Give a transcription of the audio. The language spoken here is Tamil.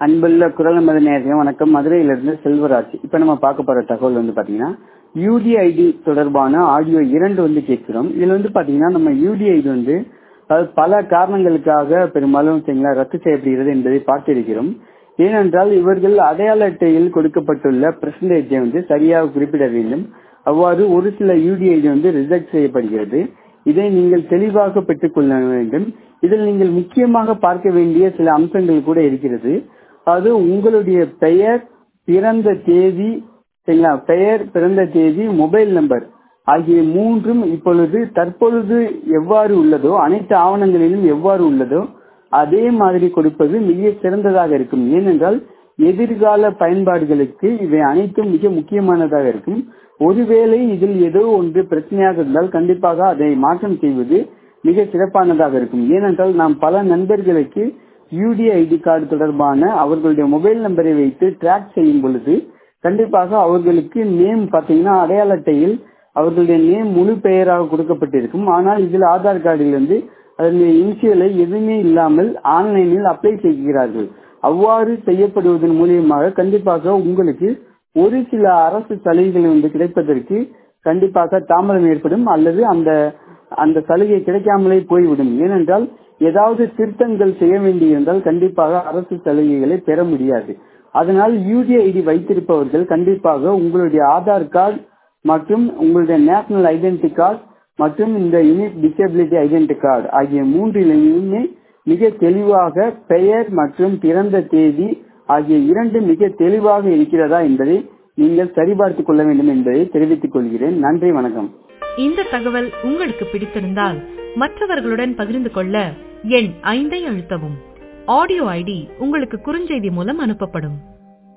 அன்புள்ள குரல் மத நேரம் வணக்கம் மதுரையிலிருந்து செல்வராஜ் இப்ப நம்ம பார்க்க போற தகவல் வந்து பாத்தீங்கன்னா யூடிஐடி தொடர்பான ஆடியோ இரண்டு வந்து கேட்கிறோம் இதுல வந்து பாத்தீங்கன்னா நம்ம யூடிஐடி வந்து அதாவது பல காரணங்களுக்காக பெரும்பாலும் சரிங்களா ரத்து செய்யப்படுகிறது என்பதை பார்த்திருக்கிறோம் ஏனென்றால் இவர்கள் அடையாள அட்டையில் கொடுக்கப்பட்டுள்ள பெர்சன்டேஜை வந்து சரியாக குறிப்பிட வேண்டும் அவ்வாறு ஒரு சில யூடிஐடி வந்து ரிஜெக்ட் செய்யப்படுகிறது இதை நீங்கள் தெளிவாக பெற்றுக்கொள்ள வேண்டும் இதில் நீங்கள் முக்கியமாக பார்க்க வேண்டிய சில அம்சங்கள் கூட இருக்கிறது அது உங்களுடைய பெயர் பிறந்த தேதி சரிங்களா பெயர் பிறந்த தேதி மொபைல் நம்பர் ஆகிய மூன்றும் இப்பொழுது தற்பொழுது எவ்வாறு உள்ளதோ அனைத்து ஆவணங்களிலும் எவ்வாறு உள்ளதோ அதே மாதிரி கொடுப்பது மிக சிறந்ததாக இருக்கும் ஏனென்றால் எதிர்கால பயன்பாடுகளுக்கு இவை அனைத்தும் மிக முக்கியமானதாக இருக்கும் ஒருவேளை இதில் ஏதோ ஒன்று பிரச்சனையாக இருந்தால் கண்டிப்பாக அதை மாற்றம் செய்வது மிக சிறப்பானதாக இருக்கும் ஏனென்றால் நாம் பல நண்பர்களுக்கு யூடி ஐடி கார்டு தொடர்பான அவர்களுடைய மொபைல் நம்பரை வைத்து ட்ராக் செய்யும் பொழுது கண்டிப்பாக அவர்களுக்கு நேம் பாத்தீங்கன்னா அடையாள அட்டையில் அவர்களுடைய நேம் முழு பெயராக கொடுக்கப்பட்டிருக்கும் ஆனால் இதில் ஆதார் கார்டில் வந்து அதனுடைய இனிஷியலை எதுவுமே இல்லாமல் ஆன்லைனில் அப்ளை செய்கிறார்கள் அவ்வாறு செய்யப்படுவதன் மூலியமாக கண்டிப்பாக உங்களுக்கு ஒரு சில அரசு சலுகைகள் வந்து கிடைப்பதற்கு கண்டிப்பாக தாமதம் ஏற்படும் அல்லது அந்த அந்த சலுகை கிடைக்காமலே போய்விடும் ஏனென்றால் ஏதாவது திருத்தங்கள் செய்ய வேண்டியிருந்தால் கண்டிப்பாக அரசு சலுகைகளை பெற முடியாது அதனால் யூடிஐடி வைத்திருப்பவர்கள் கண்டிப்பாக உங்களுடைய ஆதார் கார்டு மற்றும் உங்களுடைய நேஷனல் ஐடென்டி கார்டு மற்றும் இந்த யூனிக் டிசபிலிட்டி ஐடென்டி கார்டு ஆகிய மூன்றிலுமே மிக தெளிவாக பெயர் மற்றும் பிறந்த தேதி ஆகிய இரண்டு மிக தெளிவாக இருக்கிறதா என்பதை நீங்கள் சரிபார்த்துக் கொள்ள வேண்டும் என்பதை தெரிவித்துக் கொள்கிறேன் நன்றி வணக்கம் இந்த தகவல் உங்களுக்கு பிடித்திருந்தால் மற்றவர்களுடன் பகிர்ந்து கொள்ள எண் ஐந்தை அழுத்தவும் ஆடியோ ஐடி உங்களுக்கு குறுஞ்செய்தி மூலம் அனுப்பப்படும்